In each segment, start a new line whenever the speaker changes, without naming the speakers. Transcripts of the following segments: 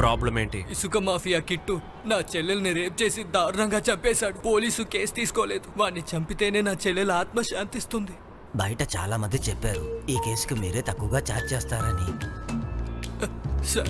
Problem ఏంటి
ఇసుక mafia kit నా చెల్లెల్ని రేప్ చేసి దారుణంగా చంపేశాడు పోలీసు కేసు తీసుకోలేదు వాడిని చంపితేనే నా చెల్లెల ఆత్మ శాంతిస్తుంది
బయట చాలా మంది చెప్పారు ఈ కేసుకి మీరే తక్కువగా ఛార్జ్ చేస్తారని
సార్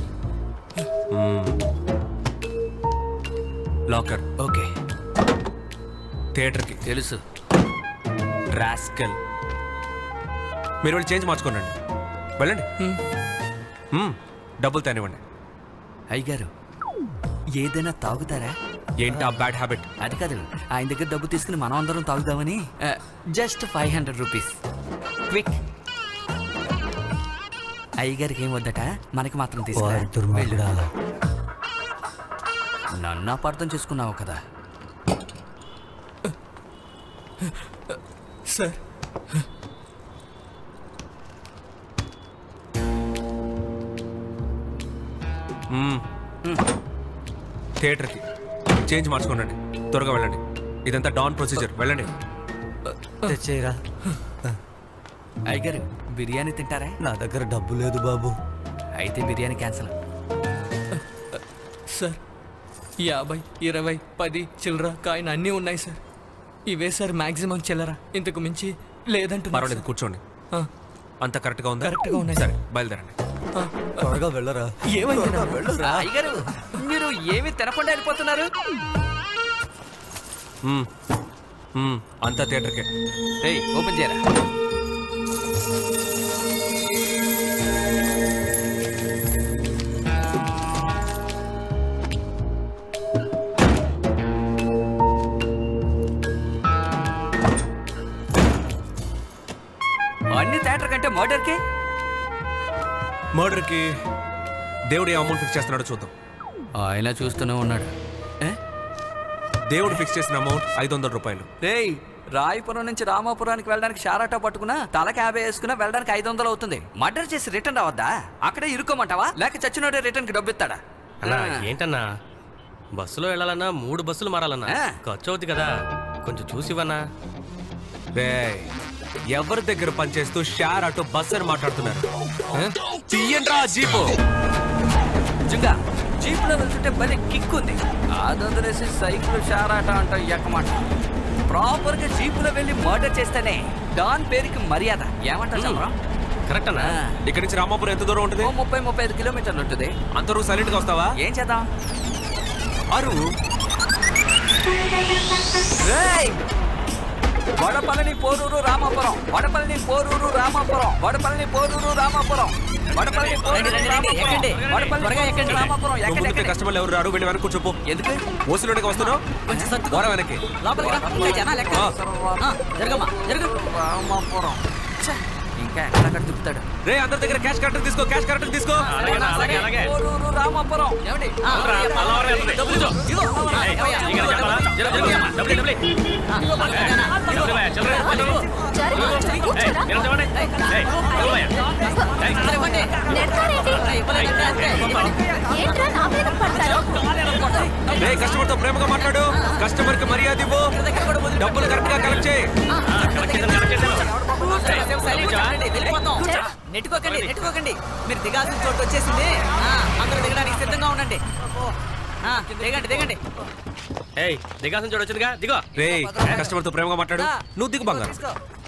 లాకర్
ఓకే
థియేటర్కి
తెలుసు
రాస్కల్ మీరు వెళ్ళి చేంజ్ మార్చుకోండి వెళ్ళండి మ్మ్. డబ్బులు తేనివ్వండి
అయ్యగారు ఏదైనా తాగుతారా
ఏంటి ఆ బ్యాడ్ హ్యాబిట్
అది కాదు ఆయన దగ్గర డబ్బు తీసుకుని మనం అందరం తాగుదామని just five hundred rupees quick అయ్యగారికి ఏం వద్దట మనకి మాత్రం తీసుకురా వెళ్ళు. నన్ను అపార్థం చేసుకున్నావు కదా
సార్
మ్మ్. థియేటర్కి చేంజ్ మార్చుకోండి త్వరగా వెళ్ళండి ఇదంతా డాన్ ప్రొసీజర్ వెళ్ళండి
తెచ్చేయరా అయ్యగారు బిర్యానీ తింటారా నా దగ్గర డబ్బు లేదు బాబు అయితే బిర్యానీ క్యాన్సిల్
సార్ యాభై ఇరవై పది చిల్లర కాయిన్ అన్నీ ఉన్నాయి సార్ ఇవే సార్ మాక్సిమం చిల్లర ఇంతకు మించి లేదంటున్నారు
పర్వాలేదు కూర్చోండి
ఆ.
అంత కరెక్ట్గా ఉందా
కరెక్ట్గా ఉన్నాయి
సరే బయలుదేరండి
త్వరగా వెళ్ళరా
ఏమైంది
అయ్యగారు మీరు ఏమి తినకుండా వెళ్ళిపోతున్నారు
మ్మ్. మ్మ్. అంతా థియేటర్కే
ఏయ్ ఓపెన్ చేయరా అన్ని థియేటర్ కంటే మర్డర్కి
మర్డర్కి దేవుడు ఏ అమౌంట్ ఫిక్స్ చేస్తున్నాడో చూద్దాం
ఆయన చూస్తూనే ఉన్నాడు
దేవుడు ఫిక్స్ చేసిన అమౌంట్ ఐదు వందల రూపాయలు
రేయ్ రాయపురం నుంచి రామాపురానికి వెళ్ళడానికి షారాటా పట్టుకున్నా తలకి యాభై వేసుకున్నా వెళ్ళడానికి ఐదు వందలు అవుతుంది మర్డర్ చేసి రిటర్న్ రావద్దా అక్కడే ఇరుక్కోమంటావా లేక చచ్చినోడే రిటర్న్ కి డబ్బు ఇస్తాడా
అన్నా
ఆ.
ఏంటన్నా బస్సులో వెళ్ళాలన్నా మూడు బస్సులు మారాలన్నా
ఆ.
ఖర్చు అవుతుంది కదా కొంచెం చూసివన్నా
రే ఎవరి దగ్గర పనిచేస్తూ షేర్ ఆటో బస్ అని మాట్లాడుతున్నారు ఆ? తీయండ్రా ఆ జీపు
జుంగా జీప్ లో వెళ్తుంటే భలే కిక్ ఉంది అది వదిలేసి సైకిల్ షారాట అంట ఎక్కమాట ప్రాపర్ గా జీప్ లో వెళ్ళి మర్డర్ చేస్తేనే డాన్ పేరుకి మర్యాద ఏమంటారు చంద్రం?
కరెక్ట్ అన్నా
ఆ.
ఇక్కడి నుంచి రామాపురం ఎంత దూరం ఉంటుంది
ఓ ముప్పై ముప్పై ఐదు కిలోమీటర్లు ఉంటుంది
అంతరు సైలెంట్ గా వస్తావా
ఏం చేద్దాం
అరువు
రేయ్! వడపల్లిని పోరూరు రామాపురం వడపల్లిని పోరూరు రామాపురం వడపల్లిని పోరూరు రామాపురం వడపల్లిని పోరూరు రామాపురం వడపల్లిని పోరూరు రామాపురం
నువ్వు
ఎక్కడ
ముందుకే కస్టమర్లు ఎవరు రారు వెళ్ళి వెనక్కి కూర్చోపో
ఎందుకు
ఓసిలోనికి వస్తున్నావు పోరా వెనక్కి ఆ.
జరగమ్మా జరుగు రామాపురం ఛ, ఇంకా ఎక్కడ తిప్పుతాడు
రే అందరి దగ్గర క్యాష్ కరెక్ట్ తీసుకో క్యాష్ కరెక్ట్ తీసుకో
అలాగే అలాగే అలాగే
పోరూరు రామాపురం ఏమండి
అవునురా, అలా ఎవరు వెళ్తుంది? డబ్బులు ఇవ్వు. ఏయ్, నీకు అది చెప్పాలా? జర, జర, జర, డబ్బులు, డబ్బులు. ఏయ్, డబ్బులు ఇవ్వయ్యా, చిల్లర, డబ్బులు ఇవ్వు. ఏయ్, మీరు ఇవ్వండి. ఏయ్, డబ్బులు ఇవ్వయ్యా. ఏయ్,
ఏంట్రా నా మీద పడతారు
రే కస్టమర్ తో ప్రేమగా మాట్లాడు కస్టమర్ కి మర్యాద ఇవ్వు డబ్బులు కరెక్ట్ గా కలెక్ట్ చేయి
కరెక్ట్ చేశాను, కరెక్ట్ చేశాను.
నెట్టుకోకండి నెట్టుకోకండి మీరు దిగాల్సిన చోటు వచ్చేసింది ఆ, అందరూ దిగడానికి సిద్ధంగా ఉండండి ఆ, దిగండి దిగండి
ఏయ్ దిగాల్సిన చోటు వచ్చిందిగా దిగో
రే కస్టమర్ తో ప్రేమగా మాట్లాడు నువ్వు దిగు బంగారం
తీసుకో.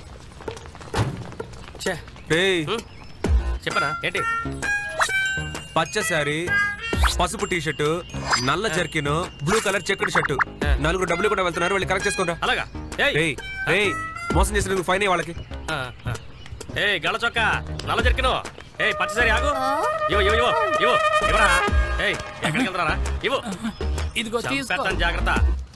ఛే,
రే
చెప్పనా ఏంటి
పచ్చ శారీ పసుపు టీ షర్టు నల్ల జర్కిన్ బ్లూ కలర్ చెక్కుడు షర్టు నలుగురు డబ్బులు కూడా వెళ్తున్నారు వెళ్ళి కరెక్ట్ చేసుకోరా
అలాగా ఏయ్
రే రే మోసం చేసినందుకు ఫైన్ వాళ్ళకి
ఆ, ఆ. ఏయ్ గళ్ళ చొక్క నల్ల జరికిను ఏయ్ పచ్చసరి ఆగు ఇవ్వు ఇవ్వు ఇవ్వు ఇవ్వు ఇవ్వరా ఏయ్ ఎక్కడికి వెళ్తారా ఇవ్వు
ఇదిగో
చంపేస్తాను జాగ్రత్త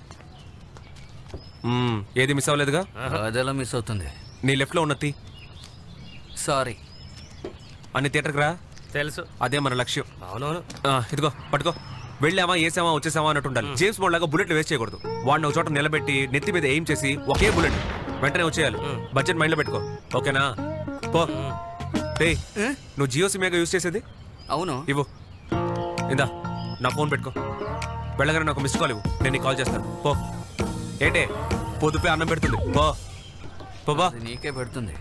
మ్మ్, ఏది మిస్ అవ్వలేదుగా
అదెలా మిస్ అవుతుంది
నీ లెఫ్ట్ లో ఉన్న తీ
సారీ
అన్ని థియేటర్కి రా
తెలుసు
అదే మన లక్ష్యం
అవునవును
ఆ, ఇదిగో పట్టుకో వెళ్ళామా వేసామా వచ్చేసామా అన్నట్టు ఉండాలి జేమ్స్ బాండ్ లాగా బుల్లెట్ వేస్ట్ చేయకూడదు వాడిని ఒక చోట నిలబెట్టి నెత్తి మీద ఎయిమ్ చేసి ఒకే బుల్లెట్ వెంటనే వచ్చేయాలి బడ్జెట్ మైండ్ లో పెట్టుకో ఓకేనా పో రే నువ్వు జియో సిమ్ యూస్ చేసేది
అవును
ఇవ్వు ఇందా నా ఫోన్ పెట్టుకో వెళ్ళగానే నాకు మిస్ కాల్ ఇవ్వు నేను నీకు కాల్ చేస్తాను పో ఏంటే పొదుపే అన్నం పెడుతుంది పో పో బా
అది నీకే పెడుతుంది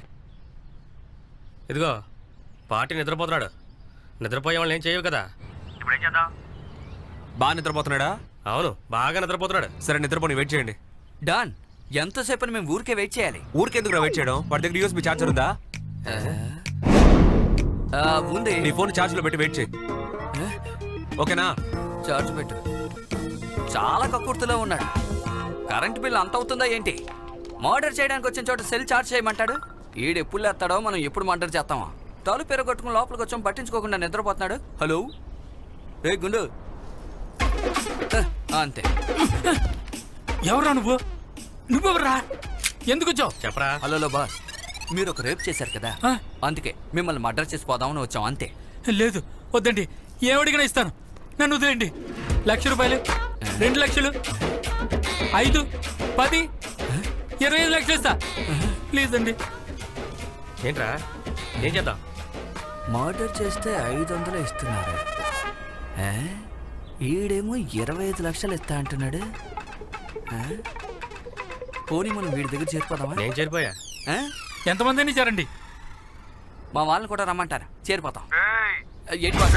ఇదిగో పార్టీ నిద్రపోతున్నాడు నిద్రపోయే వాళ్ళని ఏం చేయవు కదా ఇప్పుడు ఏం చేద్దాం
బాగా నిద్రపోతున్నాడా
అవును బాగా నిద్రపోతున్నాడు
సరే నిద్రపోని వెయిట్ చేయండి
డాన్ ఎంతసేపు మేము ఊరికే వెయిట్ చేయాలి
ఊరికెందుకు వెయిట్ చేయడం వాడి దగ్గర యూఎస్బీ ఛార్జర్ ఉందా
ఆ, ఉంది
నీ ఫోన్ ఛార్జ్ లో పెట్టి వెయిట్ చేయి ఓకేనా
చార్జ్ పెట్టు చాలా కక్కుర్తిలో ఉన్నాడు కరెంట్ బిల్ అంత అవుతుందా ఏంటి మర్డర్ చేయడానికి వచ్చిన చోట సెల్ చార్జ్ చేయమంటాడు ఈడు ఎప్పుడు లేస్తాడో మనం ఎప్పుడు మర్డర్ చేస్తామా తలుపు పెరగొట్టుకుని లోపలికి వచ్చాం పట్టించుకోకుండా నిద్రపోతున్నాడు హలో రే గుండు హ, అంతే
ఎవరా నువ్వు నువ్వెవరా ఎందుకు వచ్చావు
చెప్పరా
హలో బాస్ మీరు ఒక రేప్ చేశారు కదా
ఆ?
అందుకే మిమ్మల్ని మర్డర్ చేసి పోదామని వచ్చాం అంతే
లేదు వద్దండి ఏమడిగినా ఇస్తాను నన్ను వదిలేండి లక్ష రూపాయలు రెండు లక్షలు ఐదు పది ఇరవై ఐదు లక్షలు ఇస్తా ప్లీజ్ అండి
ఏంట్రా ఏం చేద్దాం
మర్డర్ చేస్తే ఐదు వందలు ఇస్తున్నారు ఏ? ఈడేమో ఇరవై ఐదు లక్షలు ఇస్తా అంటున్నాడు ఏ? పోనీ మనం వీడి దగ్గర చేరిపోదామా
నేను చేరిపోయా
ఏ?
ఎంతమందిని ఇచ్చారండి
మా వాళ్ళని కూడా రమ్మంటారు చేరిపోతాం ఏంటి బాస్?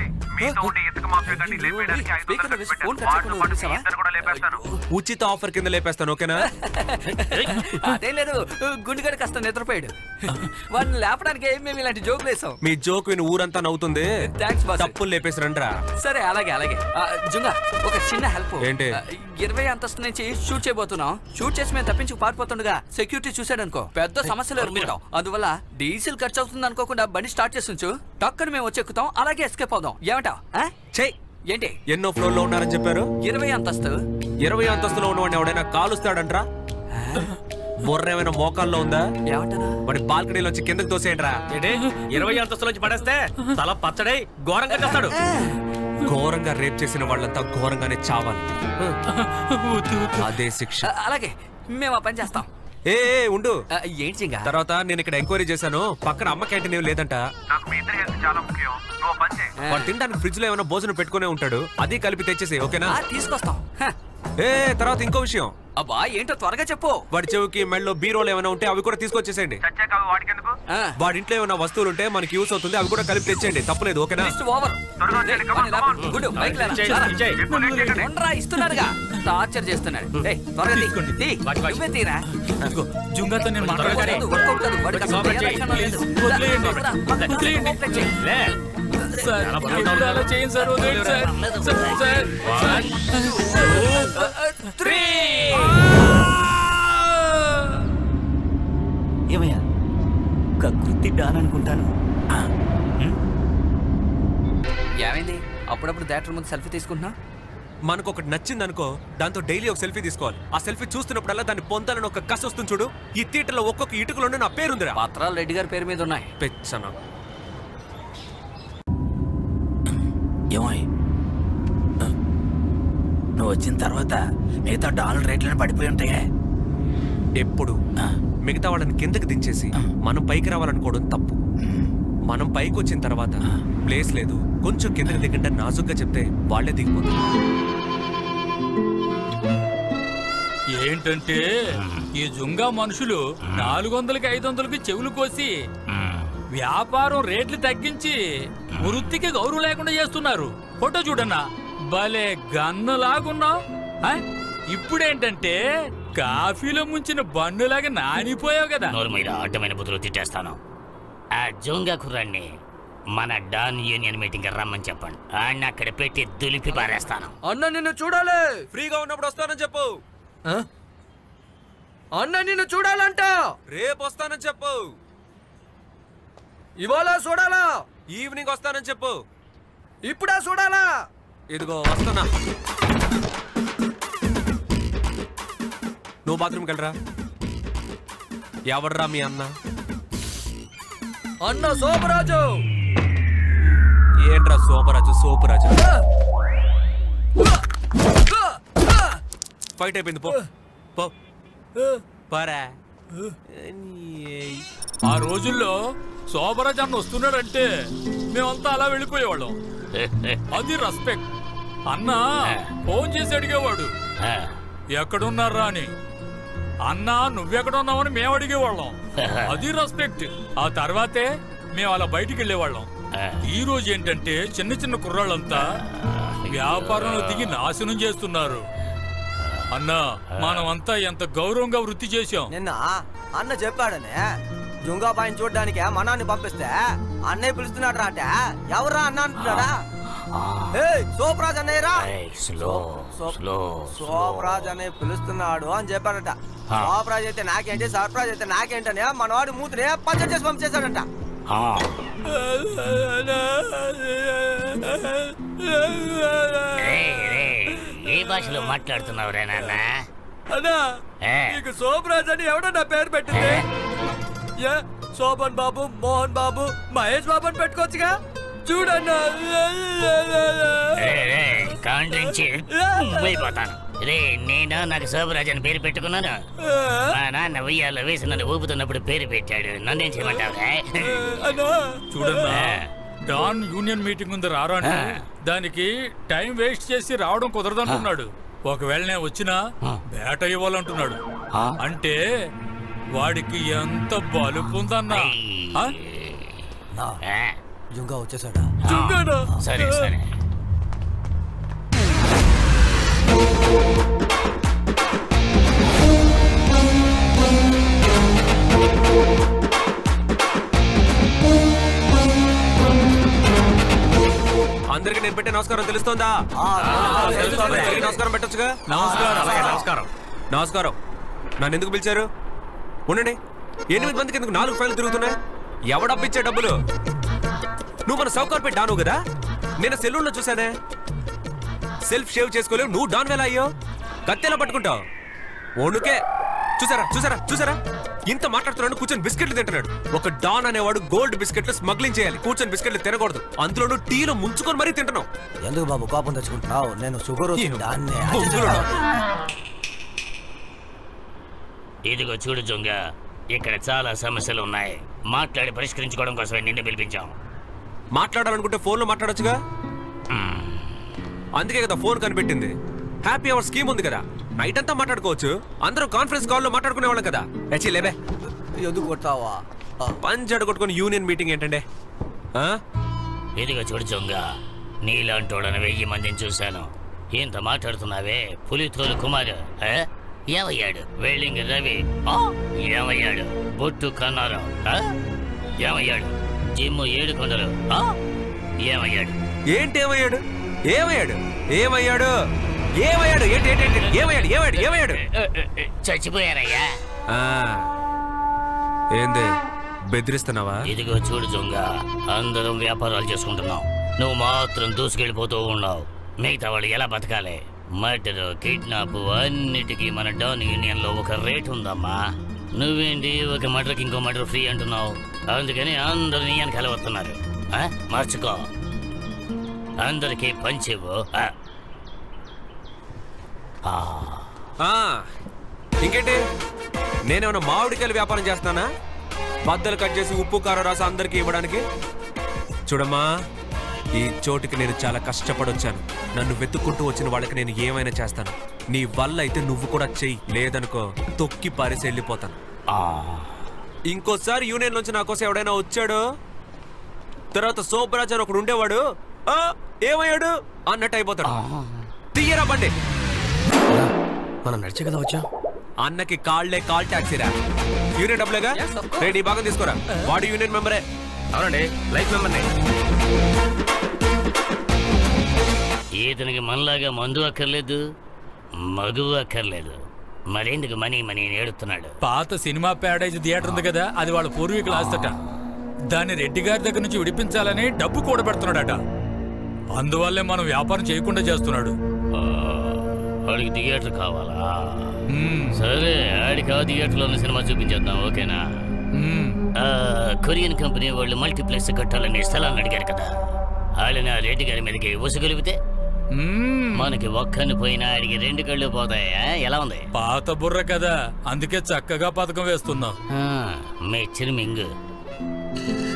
స్పీకర్లో వేసి ఫోన్ కట్ చేయకుండా వదిలేసావా?
ఉచిత ఆఫర్ కింద లేపేస్తాను ఓకేనా
అదేం లేదు గుండెగడ కాస్త నిద్రపోయాడు వాడిని లేపడానికి మేము ఇలాంటి జోకులు వేసాం
మీ జోక్ విని ఊరంతా నవ్వుతుంది
థ్యాంక్స్ బాస్
తప్పులు లేపేసి రండ్రా
సరే అలాగే అలాగే ఆ, జుంగా ఒక చిన్న హెల్ప్
ఏంటి?
ఆ, ఇరవై అంతస్తు నుంచి షూట్ చేయబోతున్నాం షూట్ చేసి మేము తప్పించి పారిపోతుండగా సెక్యూరిటీ చూసాడు అనుకో పెద్ద సమస్యలు ఎదుర్కొంటాం అందువల్ల డీజిల్ ఖర్చు అవుతుంది అనుకోకుండా బండి స్టార్ట్ చేసి ఉంచు టక్కని మేము వచ్చెక్కుతాం అలాగే ఎస్కేప్ అవుదాం ఏమంటావ్ ఆ?
చెయ్
ఏంటి
ఎన్నో ఫ్లోర్ లో ఉన్నారని చెప్పారు
ఇరవై అంతస్తు
ఇరవై అంతస్తులో ఉన్నవాడిని ఎవడైనా కాలుస్తాడంట్రా బుర్ర ఏమైనా మోకాల్లో ఉందా
ఏమంటారా
వాడి బాల్కనీలో వచ్చి కిందకి తోసేయండిరా
ఏంటి ఇరవై అంతస్తులోంచి పడేస్తే తల పచ్చడై ఘోరంగా చేస్తాడు
ఘోరంగా రేప్ చేసిన వాళ్ళంతా ఘోరంగానే చావాలి
వద్దు వద్దు
అదే శిక్ష
ఆ, అలాగే మేము ఆ పని చేస్తాం
ఏ ఏ, ఉండు
ఆ, ఏంటి జింగా
తర్వాత నేను ఇక్కడ ఎంక్వైరీ చేశాను పక్కన అమ్మ క్యాంటీన్ ఏం లేదంట వాడు తినడానికి ఫ్రిడ్జ్ లో ఏమైనా భోజనం పెట్టుకునే ఉంటాడు అది కలిపి తెచ్చేసి ఓకేనా
ఆ, తీసుకొస్తాం హ.
ఏ తర్వాత ఇంకో విషయం
అబ్బా ఏంటో త్వరగా చెప్పు
వాడి చెవికి మెళ్ళలో బీరోలు ఏమైనా ఉంటే అవి కూడా తీసుకొచ్చేసేయండి
ఆ,
వాడి ఇంట్లో ఏమైనా వస్తువులు ఉంటే మనకి యూస్ అవుతుంది అవి కూడా కలిపి తెచ్చేయండి తప్పలేదు ఓకేనా
లిస్ట్ ఓవర్ రేయ్, వాడిని లేపు. గుడ్డు, బైక్ లేరా.
ఇచ్చేయ్,
చాలా.
ఇచ్చేయ్.
ఉండరా, ఇస్తున్నాడుగా టార్చర్ చేస్తున్నాడు ఏయ్, త్వరగా తీ. తీ.
వాటి, వాటి.
నువ్వే తీరా
ఇదిగో జుంగాతో నేను మాట్లాడగానే
వద్దు, వర్కౌట్ కాదు. వాడికి అసలు
కోఆపరేట్
ఏ
చేయి.
లక్షణం లేదు.
వదిలేయండి.
త్వరగా,
వదిలేయండి.
కోఆపరేట్ చేయి.
లే
సార్
చాలా బాగా
ఎప్పుడు అలా చేయండి సార్ వదిలేయండి సార్ సార్ సార్
త్రీ.
ఏమయ్యా కకృతి డాన్ అనుకుంటాను
ఏమైంది అప్పుడప్పుడు థియేటర్ ముందు సెల్ఫీ తీసుకుంటున్నా
మనకు ఒకటి నచ్చింది అనుకో దాంతో డైలీ ఒక సెల్ఫీ తీసుకోవాలి ఆ సెల్ఫీ చూస్తున్నప్పుడల్లా దాన్ని పొందాలని ఒక కసి వస్తుంది చూడు ఈ థియేటర్లో ఒక్కొక్క ఇటుకలోనే నా పేరుందిరా
పత్రాలు రెడ్డి గారి పేరు మీద ఉన్నాయి
పెచ్చన
ఏమోయ్ నువ్వు వచ్చిన తర్వాత మిగతా డాలర్ రేట్లను పడిపోయి ఉంటాయే
ఎప్పుడు మిగతా వాళ్ళని కిందకి దించేసి మనం పైకి రావాలనుకోవడం తప్పు మనం పైకి వచ్చిన తర్వాత ప్లేస్ లేదు కొంచెం కిందకి దిగంటే నాజుగ్గా చెప్తే వాళ్ళే దిగిపోతారు
ఏంటంటే ఈ జుంగా మనుషులు నాలుగు వందలకి ఐదు వందలకి చెవులు కోసి వ్యాపారం రేట్లు తగ్గించి వృత్తికి గౌరవం లేకుండా చేస్తున్నారు ఫోటో చూడన్నా భలే గన్నలాగున్నావు ఇప్పుడేంటంటే కాఫీలో ముంచిన బండులాగా నానిపోయావు కదా
నోరు మీద అడ్డమైన బుద్ధులు తిట్టేస్తాను ఆ జోంగా కుర్రాన్ని మన డాన్ యూనియన్ మీటింగ్ రమ్మని చెప్పండి ఆయన అక్కడ పెట్టి దులిపి పారేస్తాను
అన్న నిన్ను చూడాలి
ఫ్రీగా ఉన్నప్పుడు వస్తానని చెప్పు
అన్న నిన్ను చూడాలంట
రేపు వస్తానని చెప్పు
ఇవాళ చూడాలా
ఈవినింగ్ వస్తానని చెప్పు
ఇప్పుడా చూడాలా
ఇదిగో వస్తానా నువ్వు బాత్రూమ్కి వెళ్ళరా ఎవడరా మీ అన్న
అన్న సోమరాజు
ఏంట్రా సోపరాజు సోపరాజు ఫైట్ అయిపోయింది పో పో పరా
ఆ రోజుల్లో శోభరాజ్ అన్న వస్తున్నాడంటే మేమంతా అలా వెళ్ళిపోయేవాళ్ళం అది రెస్పెక్ట్ అన్న ఫోన్ చేసి అడిగేవాడు
ఆ,
ఎక్కడున్నారా అని అన్నా నువ్వెక్కడున్నావని మేము అడిగేవాళ్ళం అది రెస్పెక్ట్ ఆ తర్వాతే మేము అలా బయటికి వెళ్ళేవాళ్ళం
ఆ.
ఈ రోజు ఏంటంటే చిన్న చిన్న కుర్రాళ్ళంతా వ్యాపారంలో దిగి నాశనం చేస్తున్నారు అన్నా మనమంతా ఎంత గౌరవంగా వృత్తి చేశాం
నిన్న అన్న చెప్పాడనే జుంగా పైన చూడడానికి మనాన్ని పంపిస్తే అన్నయ్య పిలుస్తున్నాడు రా అంటే ఎవరా అన్న అంటున్నాడా ఏయ్, సోప్రాజ్ అన్నయ్యరా
ఏయ్, స్లో
సో-
స్లో
సోప్రాజ్ అన్నయ్య పిలుస్తున్నాడు అని చెప్పాడట
ఆ.
సోప్రాజ్ అయితే నాకేంటి సర్ప్రాజ్ అయితే నాకేంటనే మనవాడు మూతిని పచ్చడి చేసి పంపించేశాడట
ఆ, రేయ్, రేయ్, ఏ భాషలో మాట్లాడుతున్నావురా నాన్న
అన్నా
ఏ,
నీకు సోప్రాజ్ అని ఎవడో నా పేరు పెట్టింది ఏ శోభన్ బాబు మోహన్ బాబు మహేష్ బాబు అని పెట్టుకోవచ్చుగా చూడన్నా
రేయ్, రేయ్, కాండ్రించి పోయిపోతాను రే నేను నాకు శోభరాజ్ అని పేరు పెట్టుకున్నాను మా నాన్న ఉయ్యాలో వేసి నన్ను ఊపుతున్నప్పుడు పేరు పెట్టాడు నన్నేం చేయమంటావురా
చూడన్నా డాన్ యూనియన్ మీటింగ్ ఉంది రారా అంటే దానికి టైం వేస్ట్ చేసి రావడం కుదరదంటున్నాడు ఒకవేళ నేను వచ్చినా బేట ఇవ్వాలంటున్నాడు
ఆ?
అంటే వాడికి ఎంత బలుపు ఉందన్నా ఆ?
ఆ,
జుంగా వచ్చేసాడా
ఆ, సరే సరే
అందరికి నేను పెట్టే నమస్కారం తెలుస్తోందా అందరికీ నమస్కారం పెట్టొచ్చుగా
నమస్కారం.
అలాగే, నమస్కారం నమస్కారం నన్ను ఎందుకు పిలిచారు ఉండండి ఎనిమిది మందికి ఎందుకు నాలుగు ఫైళ్ళు తిరుగుతున్నాయి ఎవడప్పిచ్చే డబ్బులు నువ్వు మన సౌకర్పై డాను కదా నేను సెలూన్లో చూసానే సెల్ఫ్ షేవ్ చేసుకోలేవు నువ్వు డాన్ వేలా అయ్యో కత్తెలా పట్టుకుంటావు ఒణుకే చూసారా చూసారా చూసారా ఇంత మాట్లాడుతున్నాడు కూర్చొని బిస్కెట్లు తింటున్నాడు ఒక డాన్ అనేవాడు గోల్డ్ బిస్కెట్లు స్మగ్లింగ్ చేయాలి కూర్చొని బిస్కెట్లు తినకూడదు అందులోనూ టీలో ముంచుకొని మరీ తింటున్నావు
ఎందుకు బాబు కోపం తెచ్చుకుంటున్నావు నేను షుగర్ వచ్చింది దాన్నే
బొంగులోడు.
ఇదిగో చూడు జొంగ ఇక్కడ చాలా సమస్యలు ఉన్నాయి మాట్లాడి పరిష్కరించుకోవడం కోసమే నిన్ను పిలిపించాం
మాట్లాడాలనుకుంటే ఫోన్లో మాట్లాడొచ్చుగా అందుకే కదా ఫోన్ కనిపెట్టింది హ్యాపీ అవర్ స్కీమ్ ఉంది కదా నైట్ అంతా మాట్లాడుకోవచ్చు అందరం కాన్ఫరెన్స్ కాల్లో మాట్లాడుకునే వాళ్ళం కదా హెచ్చి లేబే
ఎందుకు కొట్టావా
పంచాడు కొట్టుకుని యూనియన్ మీటింగ్ ఏంటంటే ఆ?
ఇదిగో చూడు జొంగ నీలాంటోడని వెయ్యి మందిని చూశాను ఇంత మాట్లాడుతున్నావే పులితోలు కుమార్ ఆ? ఏమయ్యాడు వెల్డింగ్ రవి ఆ? ఏమయ్యాడు బొట్టు కన్నారు ఆ? ఏమయ్యాడు జిమ్ము ఏడు కొండలు ఆ? ఏమయ్యాడు
ఏంటి ఏమయ్యాడు ఏమయ్యాడు ఏమయ్యాడు ఏమయ్యాడు ఏంటి ఏంటి ఏంటి? ఏమయ్యాడు ఏమయ్యాడు ఏమయ్యాడు
ఏ, ఏ, ఏ, చచ్చిపోయారయ్యా
ఆ. ఏంది బెదిరిస్తున్నావా
ఇదిగో చూడు జొంగ అందరం వ్యాపారాలు చేసుకుంటున్నాం నువ్వు మాత్రం దూసుకెళ్ళిపోతూ ఉన్నావు మిగతా వాళ్ళు ఎలా బతకాలి మర్డర్ కిడ్నాప్ అన్నిటికీ మన డౌన్ యూనియన్ లో ఒక రేట్ ఉందమ్మా నువ్వేంటి ఒక మర్డర్కి ఇంకో మర్డర్ ఫ్రీ అంటున్నావు అందుకని అందరు నీ వెనకాల వస్తున్నారు ఆ? మార్చుకో అందరికీ పంచివ్వు ఆ. ఆ.
ఆ, ఇంకేంటి నేనేమన్నా మామిడికాయలు వ్యాపారం చేస్తున్నానా బద్దలు కట్ చేసి ఉప్పు కారం రాసి అందరికీ ఇవ్వడానికి చూడమ్మా ఈ చోటుకి నేను చాలా కష్టపడొచ్చాను నన్ను వెతుక్కుంటూ వచ్చిన వాళ్ళకి నేను ఏమైనా చేస్తాను నీ వల్ల అయితే నువ్వు కూడా చెయ్యి లేదనుకో తొక్కి పారేసి వెళ్ళిపోతాను
ఆ.
ఇంకోసారి యూనియన్ నుంచి నా కోసం ఎవడైనా వచ్చాడు తర్వాత సోపరాజ్ అని ఒకడు ఉండేవాడు ఆ, ఏమయ్యాడు అన్నట్టు అయిపోతాడు తీయరా బండి
మనం నడిచే కదా వచ్చాం
అన్నకి కాళ్లే కాల్ టాక్సీరా యూనియన్ డబ్బులేగా రేడి భాగం తీసుకోరా వాడు యూనియన్ మెంబరే
అవునండి లైఫ్ మెంబర్ని
ఇతనికి మనలాగా మందు అక్కర్లేదు మగువు అక్కర్లేదు మరెందుకు మనీ మనీ అని ఏడుస్తున్నాడు
పాత సినిమా ప్యాడేజ్ థియేటర్ ఉంది కదా అది వాళ్ళ పూర్వీకుల ఆస్తట దాన్ని రెడ్డి గారి దగ్గర నుంచి విడిపించాలని డబ్బు కూడబెడుతున్నాడట అందువల్లే మనం వ్యాపారం చేయకుండా చేస్తున్నాడు
ఆ, వాడికి థియేటర్ కావాలా
మ్మ్.
సరే ఆడికి ఆ థియేటర్లో ఉన్న సినిమా చూపించేద్దాం ఓకేనా
మ్మ్.
ఆ, కొరియన్ కంపెనీ వాళ్ళు మల్టీప్లెక్స్ కట్టాలని స్థలాన్ని అడిగారు కదా వాళ్ళని ఆ రెడ్డి గారి మీదకి ఉసగలిపితే
మ్మ్.
మనకి ఒక్కని పోయినా ఆడికి రెండు కళ్ళు పోతాయి ఆ? ఎలా ఉంది
పాత బుర్ర కదా అందుకే చక్కగా పథకం వేస్తున్నాం
ఆ, మెచ్చిరి మింగు